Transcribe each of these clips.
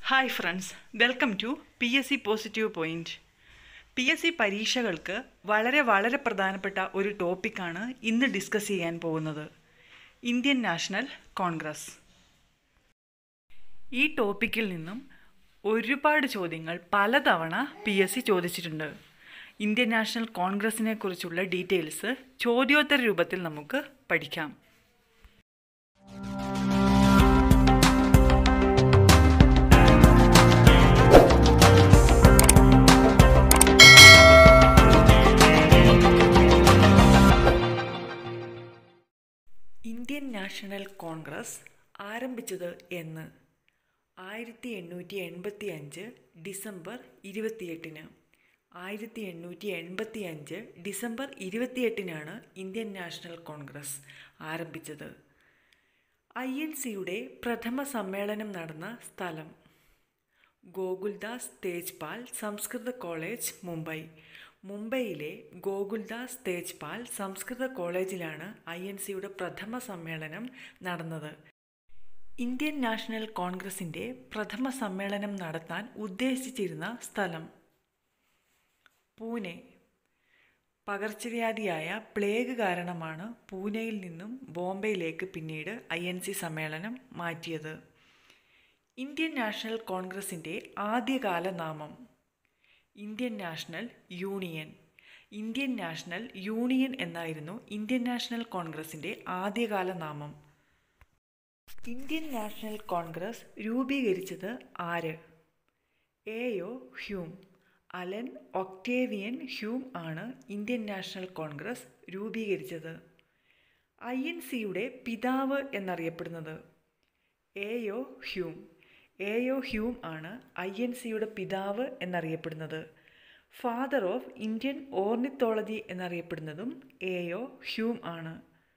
hi friends welcome to P S C positive point P S C പരീക്ഷകൾക്ക് വളരെ വളരെ പ്രധാനപ്പെട്ട ഒരു ടോപ്പിക്കാണ് ഇന്ന് ഡിസ്കസ് ചെയ്യാൻ പോകുന്നത് ഇന്ത്യൻ നാഷണൽ കോൺഗ്രസ് ഈ ടോപ്പിക്കിൽ നിന്നും ഒരുപാട് ചോദ്യങ്ങൾ പലതവണ പി എസ് സി ചോദിച്ചിട്ടുണ്ട് ഇന്ത്യൻ നാഷണൽ കോൺഗ്രസിനെ കുറിച്ചുള്ള ഡീറ്റെയിൽസ് ചോദ്യോത്തര രൂപത്തിൽ നമുക്ക് പഠിക്കാം ഇന്ത്യൻ നാഷണൽ കോൺഗ്രസ് ആരംഭിച്ചത് എന്ന് ആയിരത്തി എണ്ണൂറ്റി എൺപത്തി അഞ്ച് ഡിസംബർ ഇരുപത്തിയെട്ടിന് ആയിരത്തി എണ്ണൂറ്റി എൺപത്തി അഞ്ച് ഡിസംബർ ഇരുപത്തിയെട്ടിനാണ് ഇന്ത്യൻ നാഷണൽ കോൺഗ്രസ് ആരംഭിച്ചത് ഐ എൻ സിയുടെ പ്രഥമ സമ്മേളനം നടന്ന സ്ഥലം ഗോകുൽദാസ് തേജ്പാൽ സംസ്കൃത കോളേജ് മുംബൈ മുംബൈയിലെ ഗോകുൽദാസ് തേജ്പാൽ സംസ്കൃത കോളേജിലാണ് ഐ എൻ സിയുടെ പ്രഥമ സമ്മേളനം നടന്നത് ഇന്ത്യൻ നാഷണൽ കോൺഗ്രസിൻ്റെ പ്രഥമ സമ്മേളനം നടത്താൻ ഉദ്ദേശിച്ചിരുന്ന സ്ഥലം പൂനെ പകർച്ചവ്യാധിയായ പ്ലേഗ് കാരണമാണ് പൂനെയിൽ നിന്നും ബോംബെയിലേക്ക് പിന്നീട് ഐ എൻ സി സമ്മേളനം മാറ്റിയത് ഇന്ത്യൻ നാഷണൽ കോൺഗ്രസിൻ്റെ ആദ്യകാല നാമം Indian National Union Indian National Union എന്നായിരുന്നു ഇന്ത്യൻ നാഷണൽ കോൺഗ്രസിൻ്റെ ആദ്യകാല നാമം ഇന്ത്യൻ നാഷണൽ കോൺഗ്രസ് രൂപീകരിച്ചത് ആര് A O Hume Allan Octavian Hume ആണ് ഇന്ത്യൻ നാഷണൽ കോൺഗ്രസ് രൂപീകരിച്ചത് ഐ എൻ സിയുടെ പിതാവ് എന്നറിയപ്പെടുന്നത് എയോ ഹ്യൂം എയോ ഹ്യൂം ആണ് ഐ എൻ സിയുടെ പിതാവ് എന്നറിയപ്പെടുന്നത് ഫാദർ ഓഫ് ഇന്ത്യൻ ഓർണിത്തോളജി എന്നറിയപ്പെടുന്നതും എയോ ഹ്യൂം ആണ്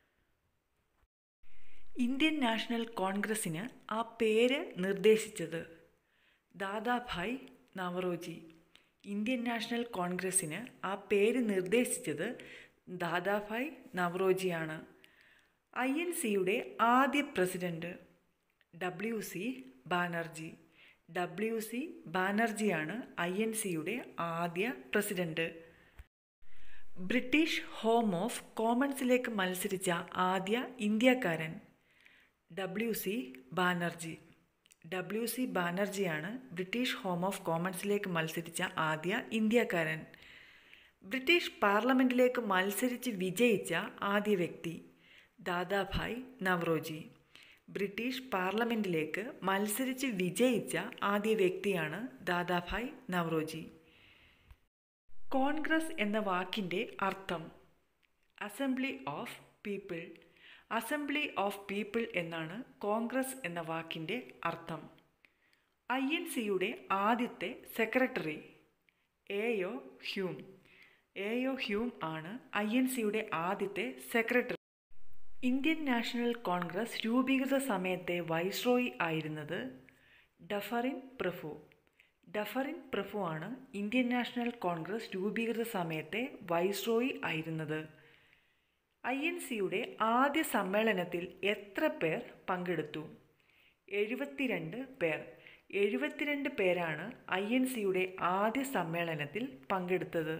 ഇന്ത്യൻ നാഷണൽ കോൺഗ്രസ്സിന് ആ പേര് നിർദ്ദേശിച്ചത് ദാദാഭായ് നവറോജി ഇന്ത്യൻ നാഷണൽ കോൺഗ്രസ്സിന് ആ പേര് നിർദ്ദേശിച്ചത് ദാദാഭായ് നവറോജിയാണ് ഐ എൻ സിയുടെ ആദ്യ president W C Banerjee W C ബാനർജിയാണ് ഐ എൻ സിയുടെ ആദ്യ പ്രസിഡന്റ് ബ്രിട്ടീഷ് ഹോം ഓഫ് കോമൺസിലേക്ക് മത്സരിച്ച ആദ്യ ഇന്ത്യക്കാരൻ W C Banerjee W C ബാനർജിയാണ് ബ്രിട്ടീഷ് ഹോം ഓഫ് കോമൺസിലേക്ക് മത്സരിച്ച ആദ്യ ഇന്ത്യക്കാരൻ ബ്രിട്ടീഷ് പാർലമെൻറ്റിലേക്ക് മത്സരിച്ച് വിജയിച്ച ആദ്യ വ്യക്തി ദാദാഭായ് നവറോജി ബ്രിട്ടീഷ് പാർലമെൻറ്റിലേക്ക് മത്സരിച്ച് വിജയിച്ച ആദ്യ വ്യക്തിയാണ് ദാദാഭായ് നവറോജി കോൺഗ്രസ് എന്ന വാക്കിൻ്റെ അർത്ഥം assembly of people assembly of people എന്നാണ് കോൺഗ്രസ് എന്ന വാക്കിൻ്റെ അർത്ഥം ഐ എൻ സിയുടെ ആദ്യത്തെ secretary A O Hume A O Hume ആണ് ഐ എൻ സിയുടെ ആദ്യത്തെ സെക്രട്ടറി ഇന്ത്യൻ നാഷണൽ കോൺഗ്രസ് രൂപീകൃത സമയത്തെ വൈസ്രോയി ആയിരുന്നത് ഡഫറിൻ പ്രഭു ഡഫറിൻ പ്രഭു ആണ് ഇന്ത്യൻ നാഷണൽ കോൺഗ്രസ് രൂപീകൃത സമയത്തെ വൈസ്രോയി ആയിരുന്നത് ഐ എൻ സിയുടെ ആദ്യ സമ്മേളനത്തിൽ എത്ര പേർ പങ്കെടുത്തു എഴുപത്തിരണ്ട് പേർ എഴുപത്തിരണ്ട് പേരാണ് ഐ എൻ സിയുടെ ആദ്യ സമ്മേളനത്തിൽ പങ്കെടുത്തത്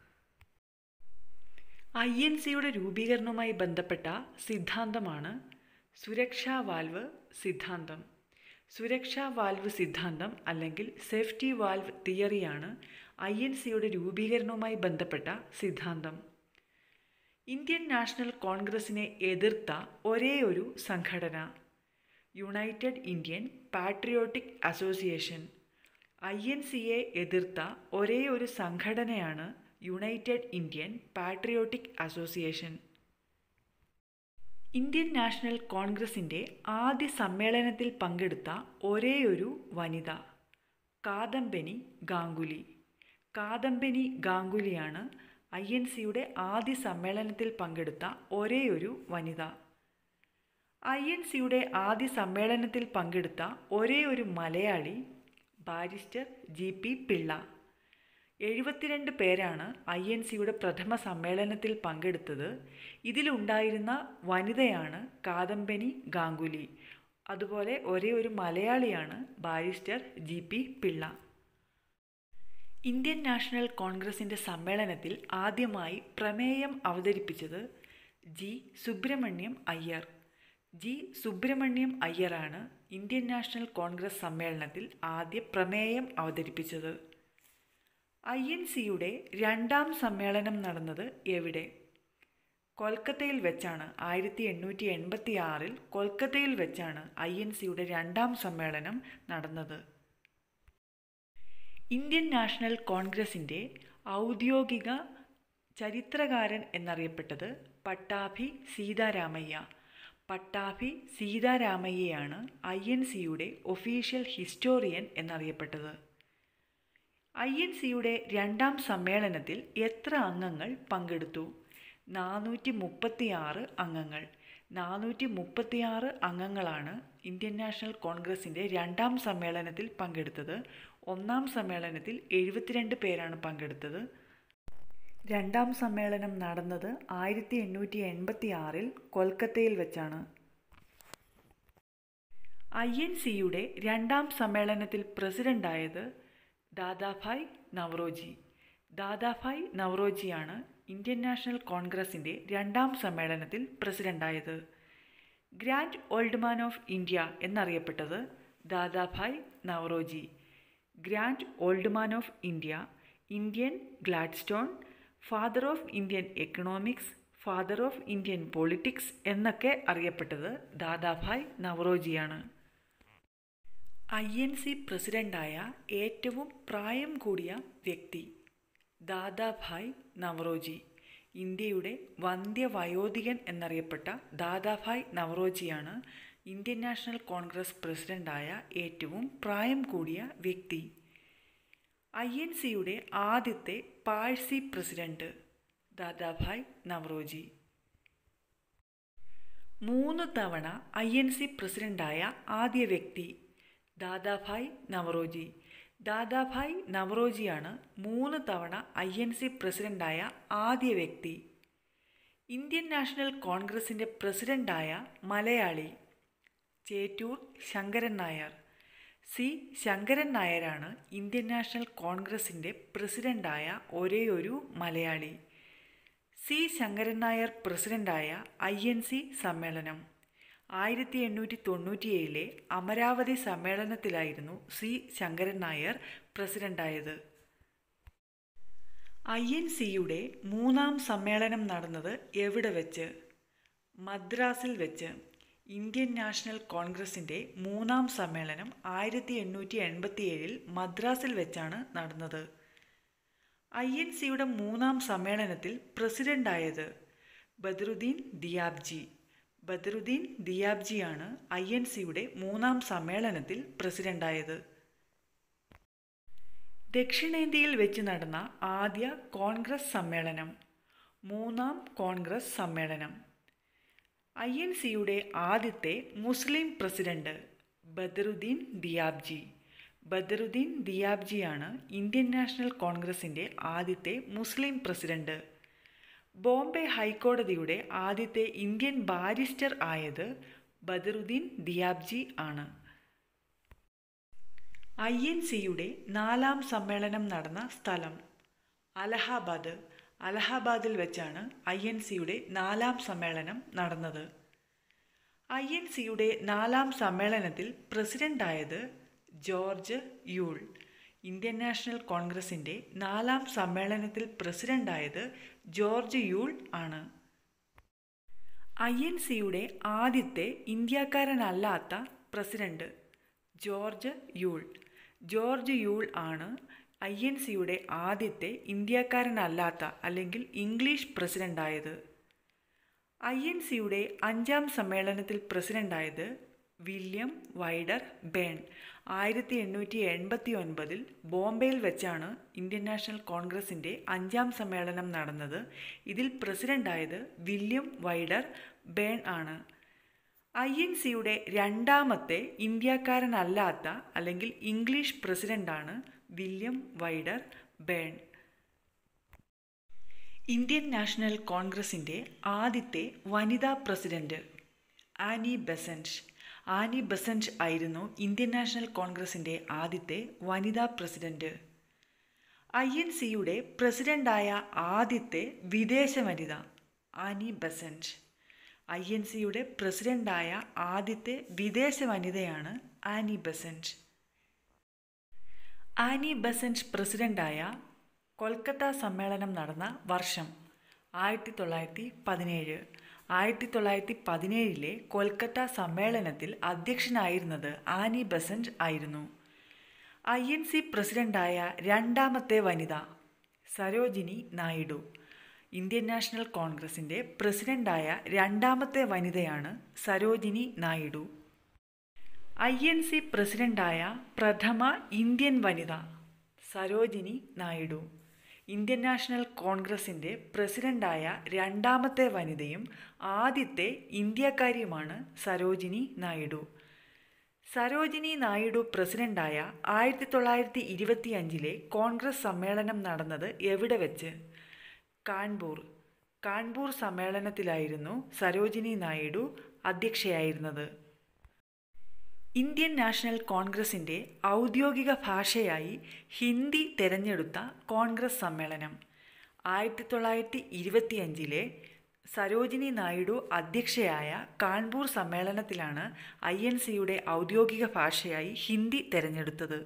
ഐ എൻ സിയുടെ രൂപീകരണവുമായി ബന്ധപ്പെട്ട സിദ്ധാന്തമാണ് സുരക്ഷാ വാൽവ് സിദ്ധാന്തം സുരക്ഷാ വാൽവ് സിദ്ധാന്തം അല്ലെങ്കിൽ സേഫ്റ്റി വാൽവ് തിയറിയാണ് ഐ എൻ സിയുടെ രൂപീകരണവുമായി ബന്ധപ്പെട്ട സിദ്ധാന്തം ഇന്ത്യൻ നാഷണൽ കോൺഗ്രസിനെ എതിർത്ത ഒരേ ഒരു സംഘടന United Indian Patriotic Association I N സിയെ എതിർത്ത ഒരേ ഒരു സംഘടനയാണ് United Indian Patriotic Association Indian National കോൺഗ്രസിൻ്റെ ആദ്യ സമ്മേളനത്തിൽ പങ്കെടുത്ത ഒരേയൊരു വനിത കാദംബനി ഗാംഗുലി കാദംബനി ഗാംഗുലിയാണ് ഐ എൻ സിയുടെ ആദ്യ സമ്മേളനത്തിൽ പങ്കെടുത്ത ഒരേയൊരു വനിത ഐ എൻ സിയുടെ ആദ്യ സമ്മേളനത്തിൽ പങ്കെടുത്ത ഒരേ ഒരു Malayali barrister G P Pillai എഴുപത്തിരണ്ട് പേരാണ് ഐ എൻ സിയുടെ പ്രഥമ സമ്മേളനത്തിൽ പങ്കെടുത്തത് ഇതിലുണ്ടായിരുന്ന വനിതയാണ് കാദംബനി ഗാംഗുലി അതുപോലെ ഒരേ ഒരു മലയാളിയാണ് barrister G P Pillai Indian National കോൺഗ്രസിൻ്റെ സമ്മേളനത്തിൽ ആദ്യമായി പ്രമേയം അവതരിപ്പിച്ചത് ജി സുബ്രഹ്മണ്യം അയ്യർ ജി സുബ്രഹ്മണ്യം അയ്യറാണ് ഇന്ത്യൻ നാഷണൽ കോൺഗ്രസ് സമ്മേളനത്തിൽ ആദ്യ പ്രമേയം അവതരിപ്പിച്ചത് ഐ എൻ സിയുടെ രണ്ടാം സമ്മേളനം നടന്നത് എവിടെ കൊൽക്കത്തയിൽ വെച്ചാണ് ആയിരത്തി എണ്ണൂറ്റി എൺപത്തി ആറിൽ കൊൽക്കത്തയിൽ വെച്ചാണ് ഐ എൻ സിയുടെ രണ്ടാം സമ്മേളനം നടന്നത് ഇന്ത്യൻ നാഷണൽ കോൺഗ്രസിൻ്റെ ഔദ്യോഗിക ചരിത്രകാരൻ എന്നറിയപ്പെട്ടത് പട്ടാഭി സീതാരാമയ്യ പട്ടാഭി സീതാരാമയ്യയാണ് ഐ എൻ സിയുടെ ഒഫീഷ്യൽ ഹിസ്റ്റോറിയൻ എന്നറിയപ്പെട്ടത് ഐ എൻ സിയുടെ രണ്ടാം സമ്മേളനത്തിൽ എത്ര അംഗങ്ങൾ പങ്കെടുത്തു നാനൂറ്റി മുപ്പത്തിയാറ് അംഗങ്ങൾ നാനൂറ്റി മുപ്പത്തിയാറ് അംഗങ്ങളാണ് ഇന്ത്യൻ നാഷണൽ കോൺഗ്രസിൻ്റെ രണ്ടാം സമ്മേളനത്തിൽ പങ്കെടുത്തത് ഒന്നാം സമ്മേളനത്തിൽ എഴുപത്തിരണ്ട് പേരാണ് പങ്കെടുത്തത് രണ്ടാം സമ്മേളനം നടന്നത് ആയിരത്തി എണ്ണൂറ്റി എൺപത്തി ആറിൽ കൊൽക്കത്തയിൽ വെച്ചാണ് ഐ എൻ സിയുടെ രണ്ടാം സമ്മേളനത്തിൽ പ്രസിഡൻ്റായത് ദാദാഭായ് നവറോജി ദാദാഭായ് നവറോജിയാണ് ഇന്ത്യൻ നാഷണൽ കോൺഗ്രസിൻ്റെ രണ്ടാം സമ്മേളനത്തിൽ പ്രസിഡൻ്റായത് grand old man of India എന്നറിയപ്പെട്ടത് Dadabhai Naoroji grand old man of India Indian Gladstone father of Indian economics father of Indian politics എന്നൊക്കെ അറിയപ്പെട്ടത് ദാദാഭായ് നവറോജിയാണ് ഐ എൻ സി പ്രസിഡൻ്റായ ഏറ്റവും പ്രായം കൂടിയ വ്യക്തി ദാദാഭായ് നവറോജി ഇന്ത്യയുടെ വന്ധ്യവയോധികൻ എന്നറിയപ്പെട്ട ദാദാഭായ് നവറോജിയാണ് ഇന്ത്യൻ നാഷണൽ കോൺഗ്രസ് പ്രസിഡൻ്റായ ഏറ്റവും പ്രായം കൂടിയ വ്യക്തി ഐ എൻ സിയുടെ ആദ്യത്തെ പാഴ്സി പ്രസിഡന്റ് ദാദാഭായ് നവറോജി മൂന്ന് തവണ ഐ എൻ സി പ്രസിഡൻ്റായ ആദ്യ വ്യക്തി ദാദാഭായ് നവറോജി ദാദാഭായ് നവറോജിയാണ് മൂന്ന് തവണ ഐ എൻ സി പ്രസിഡൻ്റായ ആദ്യ വ്യക്തി ഇന്ത്യൻ നാഷണൽ കോൺഗ്രസിൻ്റെ പ്രസിഡൻ്റായ മലയാളി ചേറ്റൂർ ശങ്കരൻ നായർ സി ശങ്കരൻ നായരാണ് ഇന്ത്യൻ നാഷണൽ കോൺഗ്രസിൻ്റെ പ്രസിഡൻ്റായ ഒരേയൊരു മലയാളി സി ശങ്കരൻ നായർ പ്രസിഡൻ്റായ ഐ എൻ സി സമ്മേളനം ആയിരത്തി എണ്ണൂറ്റി തൊണ്ണൂറ്റിയേഴിലെ അമരാവതി സമ്മേളനത്തിലായിരുന്നു സി ശങ്കരൻ നായർ പ്രസിഡൻ്റായത് ഐ എൻ സിയുടെ മൂന്നാം സമ്മേളനം നടന്നത് എവിടെ വെച്ച് മദ്രാസിൽ വെച്ച് ഇന്ത്യൻ നാഷണൽ കോൺഗ്രസിൻ്റെ മൂന്നാം സമ്മേളനം ആയിരത്തി എണ്ണൂറ്റി എൺപത്തിയേഴിൽ മദ്രാസിൽ വെച്ചാണ് നടന്നത് ഐ എൻ സിയുടെ മൂന്നാം സമ്മേളനത്തിൽ പ്രസിഡൻ്റായത് ബദറുദ്ദീൻ ദിയാബ്ജി ബദറുദ്ദീൻ ദിയാബ്ജിയാണ് ഐ എൻ സിയുടെ മൂന്നാം സമ്മേളനത്തിൽ പ്രസിഡൻ്റായത് ദക്ഷിണേന്ത്യയിൽ വെച്ച് നടന്ന ആദ്യ കോൺഗ്രസ് സമ്മേളനം മൂന്നാം കോൺഗ്രസ് സമ്മേളനം ഐ എൻ സിയുടെ ആദ്യത്തെ മുസ്ലിം പ്രസിഡന്റ് ബദറുദ്ദീൻ ദിയാബ്ജി ബദറുദ്ദീൻ ദിയാബ്ജിയാണ് ഇന്ത്യൻ നാഷണൽ കോൺഗ്രസിൻ്റെ ആദ്യത്തെ മുസ്ലിം പ്രസിഡന്റ് ബോംബെ ഹൈക്കോടതിയുടെ ആദ്യത്തെ ഇന്ത്യൻ ബാരിസ്റ്റർ ആയത് ബദറുദ്ദീൻ ദിയാബ്ജി ആണ് ഐ എൻ സിയുടെ നാലാം സമ്മേളനം നടന്ന സ്ഥലം അലഹാബാദ് അലഹാബാദിൽ വെച്ചാണ് ഐ എൻ സിയുടെ നാലാം സമ്മേളനം നടന്നത് ഐ എൻ സിയുടെ നാലാം സമ്മേളനത്തിൽ പ്രസിഡൻ്റായത് ജോർജ് യൂൾ ഇന്ത്യൻ നാഷണൽ കോൺഗ്രസിൻ്റെ നാലാം സമ്മേളനത്തിൽ പ്രസിഡൻ്റായത് ജോർജ് യൂൾ ആണ് ഐ എൻ സിയുടെ ആദ്യത്തെ ഇന്ത്യക്കാരനല്ലാത്ത president George Yule George Yule ആണ് ഐ എൻ സിയുടെ ആദ്യത്തെ ഇന്ത്യക്കാരനല്ലാത്ത അല്ലെങ്കിൽ ഇംഗ്ലീഷ് പ്രസിഡൻ്റായത് ഐ എൻ സിയുടെ അഞ്ചാം സമ്മേളനത്തിൽ പ്രസിഡൻ്റായത് വില്യം വൈഡർ ബേൺ ആയിരത്തി എണ്ണൂറ്റി എൺപത്തി ഒൻപതിൽ ബോംബെയിൽ വെച്ചാണ് ഇന്ത്യൻ നാഷണൽ കോൺഗ്രസിൻ്റെ അഞ്ചാം സമ്മേളനം നടന്നത് ഇതിൽ പ്രസിഡൻ്റായത് വില്യം വൈഡർ ബേൺ ആണ് ഐ എൻ സിയുടെ രണ്ടാമത്തെ ഇന്ത്യക്കാരനല്ലാത്ത അല്ലെങ്കിൽ ഇംഗ്ലീഷ് പ്രസിഡൻ്റാണ് William Wedderburn Indian National കോൺഗ്രസിൻ്റെ ആദ്യത്തെ വനിതാ president Annie Besant Annie Besant ആയിരുന്നു ഇന്ത്യൻ നാഷണൽ കോൺഗ്രസിൻ്റെ ആദ്യത്തെ വനിതാ പ്രസിഡന്റ് ഐ എൻ സിയുടെ പ്രസിഡന്റായ ആദ്യത്തെ വിദേശ വനിത ആനി ബസന്റ് ഐ എൻ സിയുടെ പ്രസിഡന്റായ ആദ്യത്തെ വിദേശ വനിതയാണ് ആനി ബസന്റ് ആനി ബസന്റ് പ്രസിഡന്റായ കൊൽക്കത്ത സമ്മേളനം നടന്ന വർഷം ആയിരത്തി തൊള്ളായിരത്തി പതിനേഴ് ആയിരത്തി തൊള്ളായിരത്തി പതിനേഴിലെ കൊൽക്കത്ത സമ്മേളനത്തിൽ അധ്യക്ഷനായിരുന്നത് ആനി ബസന്റ് ആയിരുന്നു ഐ എൻ സി പ്രസിഡന്റായ രണ്ടാമത്തെ വനിത സരോജിനി നായിഡു ഇന്ത്യൻ നാഷണൽ കോൺഗ്രസിൻ്റെ പ്രസിഡന്റായ രണ്ടാമത്തെ വനിതയാണ് Sarojini Naidu I N C പ്രസിഡന്റായ പ്രഥമ ഇന്ത്യൻ വനിത സരോജിനി നായിഡു ഇന്ത്യൻ നാഷണൽ കോൺഗ്രസിൻ്റെ പ്രസിഡന്റായ രണ്ടാമത്തെ വനിതയും ആദ്യത്തെ ഇന്ത്യക്കാരിയുമാണ് സരോജിനി നായിഡു സരോജിനി നായിഡു പ്രസിഡന്റായ ആയിരത്തി തൊള്ളായിരത്തി ഇരുപത്തി അഞ്ചിലെ കോൺഗ്രസ് സമ്മേളനം നടന്നത് എവിടെ വെച്ച് കാൺപൂർ കാൺപൂർ സമ്മേളനത്തിലായിരുന്നു സരോജിനി നായിഡു അധ്യക്ഷയായിരുന്നത് ഇന്ത്യൻ നാഷണൽ കോൺഗ്രസിൻ്റെ ഔദ്യോഗിക ഭാഷയായി ഹിന്ദി തിരഞ്ഞെടുത്ത കോൺഗ്രസ് സമ്മേളനം ആയിരത്തി തൊള്ളായിരത്തി ഇരുപത്തിയഞ്ചിലെ സരോജിനി നായിഡു അധ്യക്ഷയായ കാൺപൂർ സമ്മേളനത്തിലാണ് ഐ എൻ സിയുടെ ഔദ്യോഗിക ഭാഷയായി ഹിന്ദി തിരഞ്ഞെടുത്തത്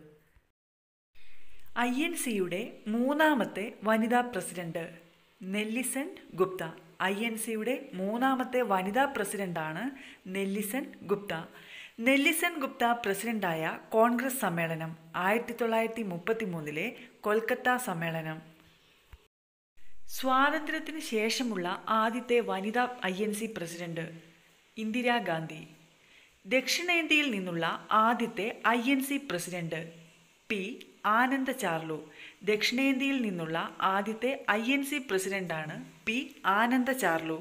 ഐ എൻ സിയുടെ മൂന്നാമത്തെ വനിതാ പ്രസിഡന്റ് നെല്ലിസൺ ഗുപ്ത ഐ എൻ സിയുടെ മൂന്നാമത്തെ വനിതാ പ്രസിഡന്റാണ് നെല്ലിസൺ ഗുപ്ത നെല്ലിസൺ ഗുപ്ത പ്രസിഡന്റായ കോൺഗ്രസ് സമ്മേളനം ആയിരത്തി തൊള്ളായിരത്തി മുപ്പത്തി മൂന്നിലെ കൊൽക്കത്ത സമ്മേളനം സ്വാതന്ത്ര്യത്തിന് ശേഷമുള്ള ആദ്യത്തെ വനിതാ I N C president Indira Gandhi ദക്ഷിണേന്ത്യയിൽ നിന്നുള്ള ആദ്യത്തെ I N C president P ആനന്ദ ചാർലു ദക്ഷിണേന്ത്യയിൽ നിന്നുള്ള ആദ്യത്തെ ഐ എൻ സി പ്രസിഡന്റാണ് പി ആനന്ദ ചാർലു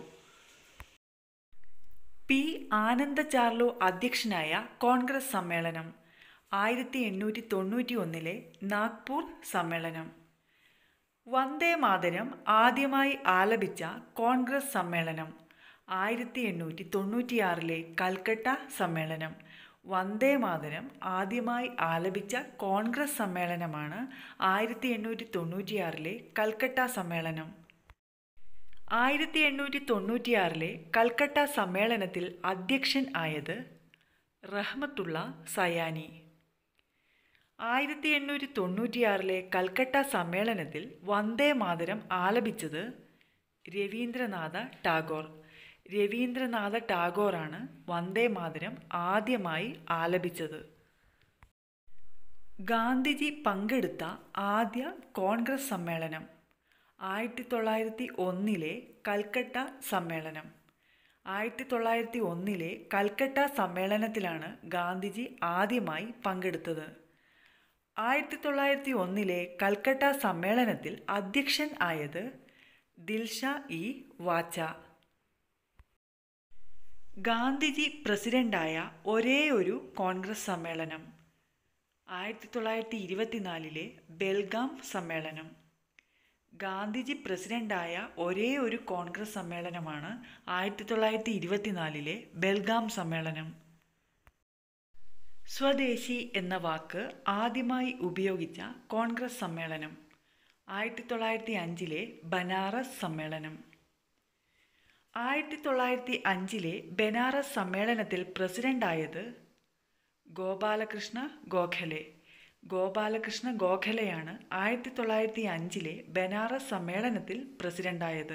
പി ആനന്ദ ചാർലു അധ്യക്ഷനായ കോൺഗ്രസ് സമ്മേളനം ആയിരത്തി എണ്ണൂറ്റി തൊണ്ണൂറ്റി ഒന്നിലെ നാഗ്പൂർ സമ്മേളനം വന്ദേ മാതരം ആദ്യമായി ആലപിച്ച കോൺഗ്രസ് സമ്മേളനം ആയിരത്തി എണ്ണൂറ്റി തൊണ്ണൂറ്റിയാറിലെ കൽക്കട്ട സമ്മേളനം വന്ദേ മാതരം ആദ്യമായി ആലപിച്ച കോൺഗ്രസ് സമ്മേളനമാണ് ആയിരത്തി എണ്ണൂറ്റി തൊണ്ണൂറ്റിയാറിലെ കൽക്കട്ട സമ്മേളനം ആയിരത്തി എണ്ണൂറ്റി തൊണ്ണൂറ്റിയാറിലെ കൽക്കട്ട സമ്മേളനത്തിൽ അധ്യക്ഷൻ ആയത് റഹ്മത്തുള്ള സയാനി ആയിരത്തി എണ്ണൂറ്റി തൊണ്ണൂറ്റിയാറിലെ കൽക്കട്ട സമ്മേളനത്തിൽ വന്ദേ മാതരം ആലപിച്ചത് രവീന്ദ്രനാഥ ടാഗോർ രവീന്ദ്രനാഥ ടാഗോറാണ് വന്ദേ മാതരം ആദ്യമായി ആലപിച്ചത് ഗാന്ധിജി പങ്കെടുത്ത ആദ്യ കോൺഗ്രസ് സമ്മേളനം ആയിരത്തി തൊള്ളായിരത്തി ഒന്നിലെ കൽക്കട്ട സമ്മേളനം ആയിരത്തി തൊള്ളായിരത്തി ഒന്നിലെ കൽക്കട്ട സമ്മേളനത്തിലാണ് ഗാന്ധിജി ആദ്യമായി പങ്കെടുത്തത് ആയിരത്തി തൊള്ളായിരത്തി ഒന്നിലെ കൽക്കട്ട സമ്മേളനത്തിൽ അധ്യക്ഷൻ ആയത് ദിൽഷ ഇ വാച്ച ഗാന്ധിജി പ്രസിഡന്റായ ഒരേ ഒരു കോൺഗ്രസ് സമ്മേളനം ആയിരത്തി തൊള്ളായിരത്തി ഇരുപത്തിനാലിലെ ബെൽഗാം സമ്മേളനം ഗാന്ധിജി പ്രസിഡന്റായ ഒരേ ഒരു കോൺഗ്രസ് സമ്മേളനമാണ് ആയിരത്തി തൊള്ളായിരത്തി ഇരുപത്തിനാലിലെ ബെൽഗാം സമ്മേളനം സ്വദേശി എന്ന വാക്ക് ആദ്യമായി ഉപയോഗിച്ച കോൺഗ്രസ് സമ്മേളനം ആയിരത്തി തൊള്ളായിരത്തി അഞ്ചിലെ ബനാറസ് സമ്മേളനം ആയിരത്തി തൊള്ളായിരത്തി അഞ്ചിലെ ബനാറസ് സമ്മേളനത്തിൽ പ്രസിഡന്റായത് ഗോപാലകൃഷ്ണ ഗോഖലെ ഗോപാലകൃഷ്ണ ഗോഖലെയാണ് ആയിരത്തി തൊള്ളായിരത്തി അഞ്ചിലെ ബനാറസ് സമ്മേളനത്തിൽ പ്രസിഡന്റായത്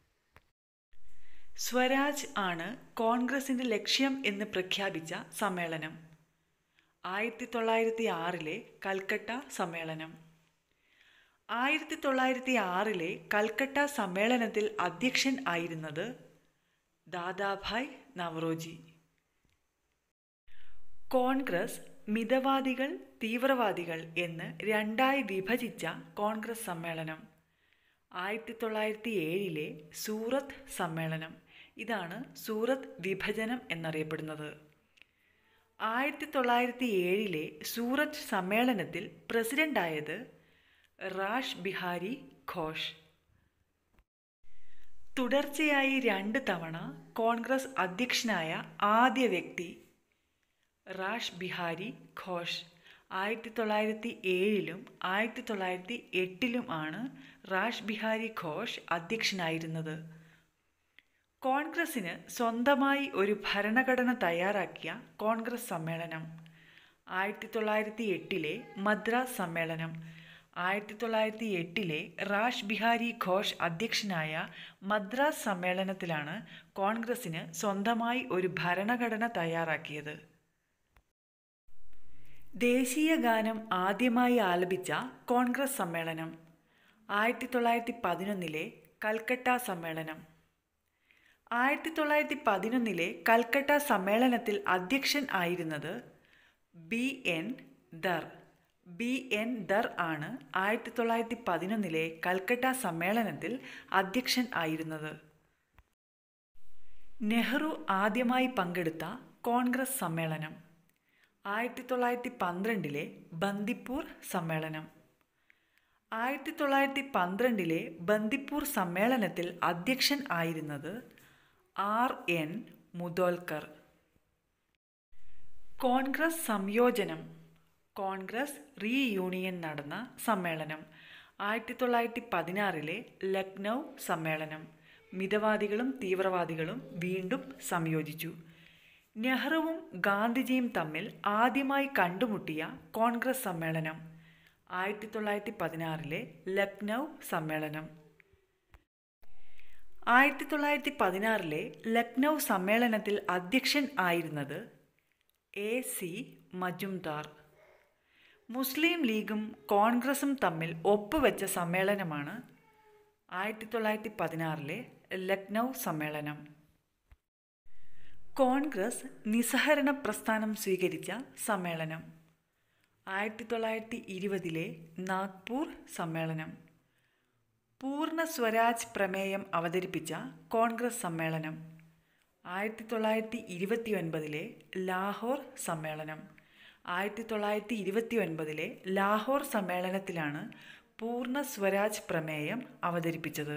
സ്വരാജ് ആണ് കോൺഗ്രസിൻ്റെ ലക്ഷ്യം എന്ന് പ്രഖ്യാപിച്ച സമ്മേളനം ആയിരത്തി തൊള്ളായിരത്തി ആറിലെ കൽക്കട്ട സമ്മേളനം ആയിരത്തി തൊള്ളായിരത്തി ആറിലെ കൽക്കട്ട സമ്മേളനത്തിൽ അധ്യക്ഷൻ ആയിരുന്നത് ദാദാഭായ് നവറോജി കോൺഗ്രസ് മിതവാദികൾ തീവ്രവാദികൾ എന്ന് രണ്ടായി വിഭജിച്ച കോൺഗ്രസ് സമ്മേളനം ആയിരത്തി തൊള്ളായിരത്തി ഏഴിലെ സൂറത്ത് സമ്മേളനം ഇതാണ് സൂറത്ത് വിഭജനം എന്നറിയപ്പെടുന്നത് ആയിരത്തി തൊള്ളായിരത്തി ഏഴിലെ സൂറത്ത് സമ്മേളനത്തിൽ പ്രസിഡന്റായത് റാഷ് ബിഹാരി ഘോഷ് തുടർച്ചയായി രണ്ട് തവണ കോൺഗ്രസ് അധ്യക്ഷനായ ആദ്യ വ്യക്തി റാഷ് ബിഹാരി ഘോഷ് ആയിരത്തി തൊള്ളായിരത്തി ഏഴിലും ആയിരത്തി തൊള്ളായിരത്തി എട്ടിലും ആണ് റാഷ് ബിഹാരി ഘോഷ് അധ്യക്ഷനായിരുന്നത് കോൺഗ്രസിന് സ്വന്തമായി ഒരു ഭരണഘടന തയ്യാറാക്കിയ കോൺഗ്രസ് സമ്മേളനം ആയിരത്തി തൊള്ളായിരത്തി എട്ടിലെ മദ്രാസ് സമ്മേളനം ആയിരത്തി തൊള്ളായിരത്തി എട്ടിലെ റാഷ് ബിഹാരി ഘോഷ് അധ്യക്ഷനായ മദ്രാസ് സമ്മേളനത്തിലാണ് കോൺഗ്രസിന് സ്വന്തമായി ഒരു ഭരണഘടന തയ്യാറാക്കിയത് ദേശീയ ഗാനം ആദ്യമായി ആലപിച്ച കോൺഗ്രസ് സമ്മേളനം ആയിരത്തി തൊള്ളായിരത്തി പതിനൊന്നിലെ കൽക്കട്ട സമ്മേളനം ആയിരത്തി തൊള്ളായിരത്തി പതിനൊന്നിലെ കൽക്കട്ട സമ്മേളനത്തിൽ അധ്യക്ഷൻ ആയിരുന്നത് B N Dhar B N Dhar ആണ് ആയിരത്തി തൊള്ളായിരത്തി പതിനൊന്നിലെ കൽക്കട്ട സമ്മേളനത്തിൽ അധ്യക്ഷൻ ആയിരുന്നത് നെഹ്റു ആദ്യമായി പങ്കെടുത്ത കോൺഗ്രസ് സമ്മേളനം ആയിരത്തി തൊള്ളായിരത്തി പന്ത്രണ്ടിലെ ബന്ദിപ്പൂർ സമ്മേളനം ആയിരത്തി തൊള്ളായിരത്തി പന്ത്രണ്ടിലെ ബന്ദിപ്പൂർ സമ്മേളനത്തിൽ അധ്യക്ഷൻ ആയിരുന്നത് ആർ എൻ മുതോൽക്കർ കോൺഗ്രസ് സംയോജനം കോൺഗ്രസ് റീയൂണിയൻ നടന്ന സമ്മേളനം ആയിരത്തി തൊള്ളായിരത്തി പതിനാറിലെ ലക്നൗ സമ്മേളനം മിതവാദികളും തീവ്രവാദികളും വീണ്ടും സംയോജിച്ചു നെഹ്റുവും ഗാന്ധിജിയും തമ്മിൽ ആദ്യമായി കണ്ടുമുട്ടിയ കോൺഗ്രസ് സമ്മേളനം ആയിരത്തി തൊള്ളായിരത്തി പതിനാറിലെ ലക്നൗ സമ്മേളനം ആയിരത്തി തൊള്ളായിരത്തി പതിനാറിലെ ലക്നൗ സമ്മേളനത്തിൽ അധ്യക്ഷൻ ആയിരുന്നത് എ സി മജുംദാർ മുസ്ലിം ലീഗും കോൺഗ്രസും തമ്മിൽ ഒപ്പുവെച്ച സമ്മേളനമാണ് ആയിരത്തി തൊള്ളായിരത്തി പതിനാറിലെ ലക്നൗ സമ്മേളനം കോൺഗ്രസ് നിസ്സഹരണ പ്രസ്ഥാനം സ്വീകരിച്ച സമ്മേളനം ആയിരത്തി തൊള്ളായിരത്തി ഇരുപതിലെ നാഗ്പൂർ സമ്മേളനം പൂർണ്ണ സ്വരാജ് പ്രമേയം അവതരിപ്പിച്ച കോൺഗ്രസ് സമ്മേളനം ആയിരത്തി തൊള്ളായിരത്തി ഇരുപത്തി ഒൻപതിലെ ലാഹോർ സമ്മേളനം ആയിരത്തി തൊള്ളായിരത്തി ഇരുപത്തി ഒൻപതിലെ ലാഹോർ സമ്മേളനത്തിലാണ് പൂർണ്ണ സ്വരാജ് പ്രമേയം അവതരിപ്പിച്ചത്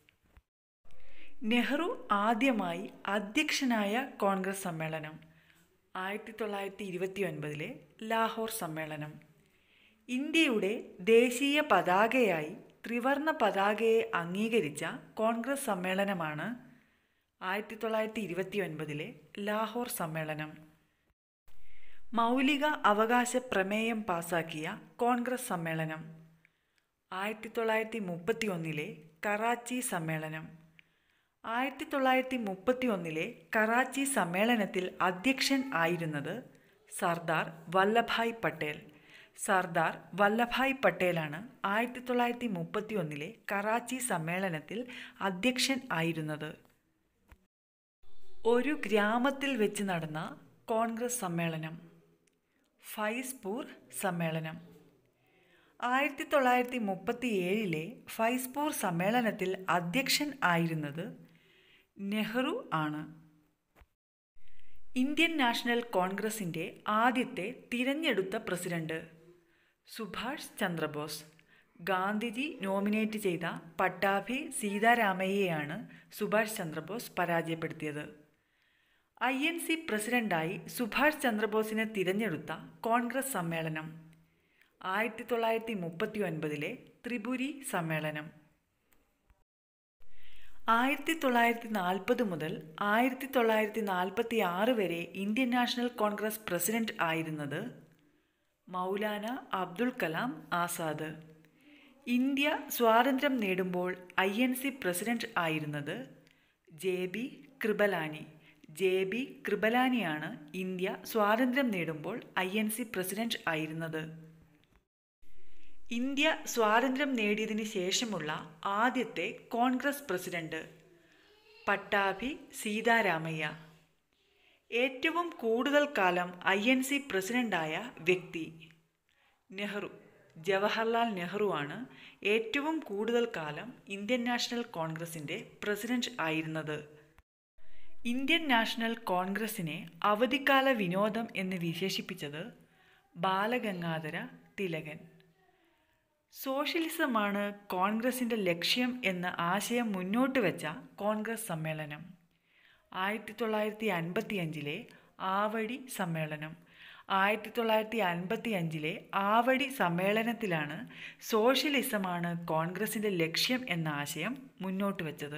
നെഹ്റു ആദ്യമായി അധ്യക്ഷനായ കോൺഗ്രസ് സമ്മേളനം ആയിരത്തി തൊള്ളായിരത്തി ഇരുപത്തി ഒൻപതിലെ ലാഹോർ സമ്മേളനം ഇന്ത്യയുടെ ദേശീയ പതാകയായി ത്രിവർണ പതാകയെ അംഗീകരിച്ച കോൺഗ്രസ് സമ്മേളനമാണ് ആയിരത്തി തൊള്ളായിരത്തി ഇരുപത്തി ഒൻപതിലെ ലാഹോർ സമ്മേളനം മൗലിക അവകാശ പ്രമേയം പാസാക്കിയ കോൺഗ്രസ് സമ്മേളനം ആയിരത്തി തൊള്ളായിരത്തി മുപ്പത്തി ഒന്നിലെ കറാച്ചി സമ്മേളനം ആയിരത്തി തൊള്ളായിരത്തി മുപ്പത്തി ഒന്നിലെ കറാച്ചി സമ്മേളനത്തിൽ അധ്യക്ഷൻ ആയിരുന്നത് സർദാർ വല്ലഭായ് പട്ടേൽ സർദാർ വല്ലഭായ് പട്ടേലാണ് ആയിരത്തി തൊള്ളായിരത്തി മുപ്പത്തി ഒന്നിലെ കറാച്ചി സമ്മേളനത്തിൽ അധ്യക്ഷൻ ആയിരുന്നത് ഒരു ഗ്രാമത്തിൽ വെച്ച് നടന്ന കോൺഗ്രസ് സമ്മേളനം ഫൈസ്പൂർ സമ്മേളനം ആയിരത്തി തൊള്ളായിരത്തി മുപ്പത്തി ഏഴിലെ ഫൈസ്പൂർ സമ്മേളനത്തിൽ അധ്യക്ഷൻ ആയിരുന്നത് നെഹ്റു ആണ് ഇന്ത്യൻ നാഷണൽ കോൺഗ്രസിൻ്റെ ആദ്യത്തെ തിരഞ്ഞെടുത്ത പ്രസിഡന്റ് സുഭാഷ് ചന്ദ്രബോസ് ഗാന്ധിജി നോമിനേറ്റ് ചെയ്ത പട്ടാഭി സീതാരാമയ്യയാണ് സുഭാഷ് ചന്ദ്രബോസ് പരാജയപ്പെടുത്തിയത് ഐ എൻ സി പ്രസിഡന്റായി സുഭാഷ് ചന്ദ്രബോസിനെ തിരഞ്ഞെടുത്ത കോൺഗ്രസ് സമ്മേളനം ആയിരത്തി തൊള്ളായിരത്തി മുപ്പത്തി ഒൻപതിലെ ത്രിപുരി സമ്മേളനം ആയിരത്തി തൊള്ളായിരത്തി നാൽപ്പത് മുതൽ ആയിരത്തി തൊള്ളായിരത്തി നാൽപ്പത്തി ആറ് വരെ ഇന്ത്യൻ നാഷണൽ കോൺഗ്രസ് പ്രസിഡന്റ് ആയിരുന്നത് മൗലാന അബ്ദുൽ കലാം ആസാദ് ഇന്ത്യ സ്വാതന്ത്ര്യം നേടുമ്പോൾ ഐ എൻ സി പ്രസിഡന്റ് ആയിരുന്നത് J B Kripalani J B കൃപലാനിയാണ് ഇന്ത്യ സ്വാതന്ത്ര്യം നേടുമ്പോൾ ഐ എൻ സി പ്രസിഡന്റ് ആയിരുന്നത് ഇന്ത്യ സ്വാതന്ത്ര്യം നേടിയതിന് ശേഷമുള്ള ആദ്യത്തെ കോൺഗ്രസ് പ്രസിഡന്റ് പട്ടാഭി സീതാരാമയ്യ ഏറ്റവും കൂടുതൽ കാലം ഐ എൻ സി പ്രസിഡന്റായ വ്യക്തി നെഹ്റു ജവഹർലാൽ നെഹ്റു ആണ് ഏറ്റവും കൂടുതൽ കാലം ഇന്ത്യൻ നാഷണൽ കോൺഗ്രസിൻ്റെ പ്രസിഡന്റ് ആയിരുന്നത് ഇന്ത്യൻ നാഷണൽ കോൺഗ്രസിനെ അവധിക്കാല വിനോദം എന്ന് വിശേഷിപ്പിച്ചത് ബാലഗംഗാധര തിലകൻ സോഷ്യലിസമാണ് കോൺഗ്രസിൻ്റെ ലക്ഷ്യം എന്ന ആശയം മുന്നോട്ട് വെച്ച കോൺഗ്രസ് സമ്മേളനം ആയിരത്തി തൊള്ളായിരത്തി അൻപത്തിയഞ്ചിലെ ആവടി സമ്മേളനം ആയിരത്തി തൊള്ളായിരത്തി അൻപത്തി അഞ്ചിലെ ആവടി സമ്മേളനത്തിലാണ് സോഷ്യലിസമാണ് കോൺഗ്രസിൻ്റെ ലക്ഷ്യം എന്ന ആശയം മുന്നോട്ട് വച്ചത്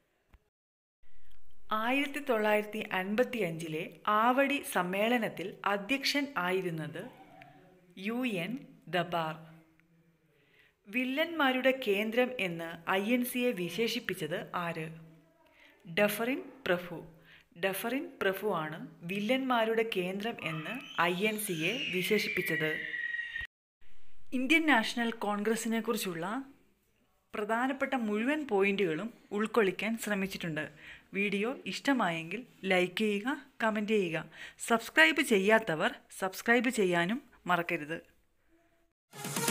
ആയിരത്തി തൊള്ളായിരത്തി അൻപത്തി അഞ്ചിലെ ആവടി സമ്മേളനത്തിൽ അധ്യക്ഷൻ ആയിരുന്നത് യു എൻ ദബാർ വില്ലന്മാരുടെ കേന്ദ്രം എന്ന് ഐ എൻ സിയെ വിശേഷിപ്പിച്ചത് ആര് ഡഫറിൻ പ്രഭു ഡഫറിൻ പ്രഭു ആണ് വില്ലന്മാരുടെ കേന്ദ്രം എന്ന് ഐ എൻ സിയെ വിശേഷിപ്പിച്ചത് ഇന്ത്യൻ നാഷണൽ കോൺഗ്രസിനെ കുറിച്ചുള്ള പ്രധാനപ്പെട്ട മുഴുവൻ പോയിന്റുകളും ഉൾക്കൊള്ളിക്കാൻ ശ്രമിച്ചിട്ടുണ്ട് വീഡിയോ ഇഷ്ടമായെങ്കിൽ ലൈക്ക് ചെയ്യുക കമൻറ്റ് ചെയ്യുക സബ്സ്ക്രൈബ് ചെയ്യാത്തവർ സബ്സ്ക്രൈബ് ചെയ്യാനും മറക്കരുത്